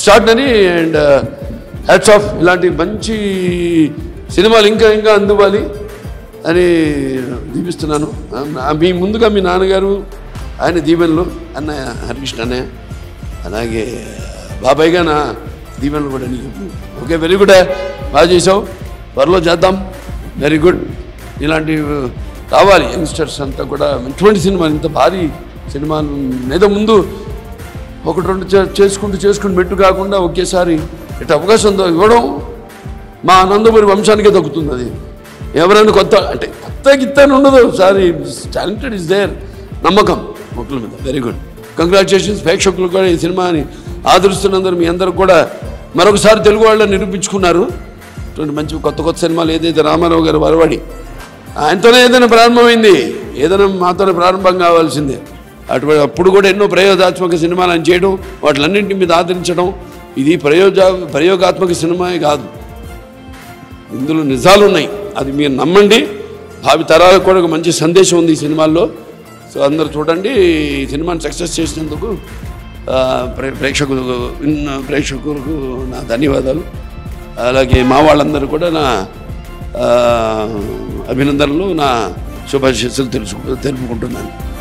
extraordinary and hats off ఇలాంటి మంచి సినిమాలు ఇంకా ఇంకా అందువాలి అని దీపిస్తున్నాను ఆ, మీ ముందుగా మీ నాన్నగారు ఆయన దీవెనలు అన్నయ్య హరికృష్ణ అన్నయ్య అలాగే బాబాయ్గా నా దీవెనలు కూడా నీకు ఓకే వెరీ గుడ్ బాగా చేసావు త్వరలో చేద్దాం వెరీ గుడ్ ఇలాంటి కావాలి యంగ్స్టర్స్ అంతా కూడా ఇటువంటి సినిమాలు ఇంత భారీ సినిమాలు ఏదో ముందు ఒకటి రెండు చే- చేసుకుంటూ చేసుకుంటూ మెట్టు కాకుండా ఒకేసారి ఇటు అవకాశం దో- ఇవ్వడం మా ఆనందపురి వంశానికే దక్కుతుంది అది ఎవరైనా కొత్త అంటే కొత్త గిత్త అని ఉండదు సారీ టాలెంటెడ్ ఇస్ దేర్ నమ్మకం మొక్కల మీద వెరీ గుడ్ కంగ్రాచులేషన్స్ ప్రేక్షకులు కూడా ఈ సినిమాని ఆదరిస్తున్నందుకు మీ అందరూ కూడా మరొకసారి తెలుగు వాళ్ళని నిరూపించుకున్నారు ఇటువంటి మంచి కొత్త కొత్త సినిమాలు ఏదైతే రామారావు గారు వరవాడి ఆయనతోనే ఏదైనా ప్రారంభమైంది ఏదైనా మాతోనే ప్రారంభం కావాల్సిందే అటువంటి అప్పుడు కూడా ఎన్నో ప్రయోగాత్మక సినిమాలు ఆయన చేయడం వాటిలన్నింటి మీద ఆదరించడం ఇది ప్రయోజ ప్రయోగాత్మక సినిమాయే కాదు ఇందులో నిజాలు ఉన్నాయి అది మీరు నమ్మండి భావి తరాలకు కూడా ఒక మంచి సందేశం ఉంది ఈ సినిమాల్లో సో అందరు చూడండి ఈ సినిమాని సక్సెస్ చేసినందుకు ఆ, ప్రే- ప్రేక్షకులకు ఇన్న ప్రేక్షకులకు నా ధన్యవాదాలు అలాగే మా వాళ్ళందరూ కూడా నా ఆ, అభినందనలు నా శుభాశీస్సులు తెలుసు తెలుపుకుంటున్నాను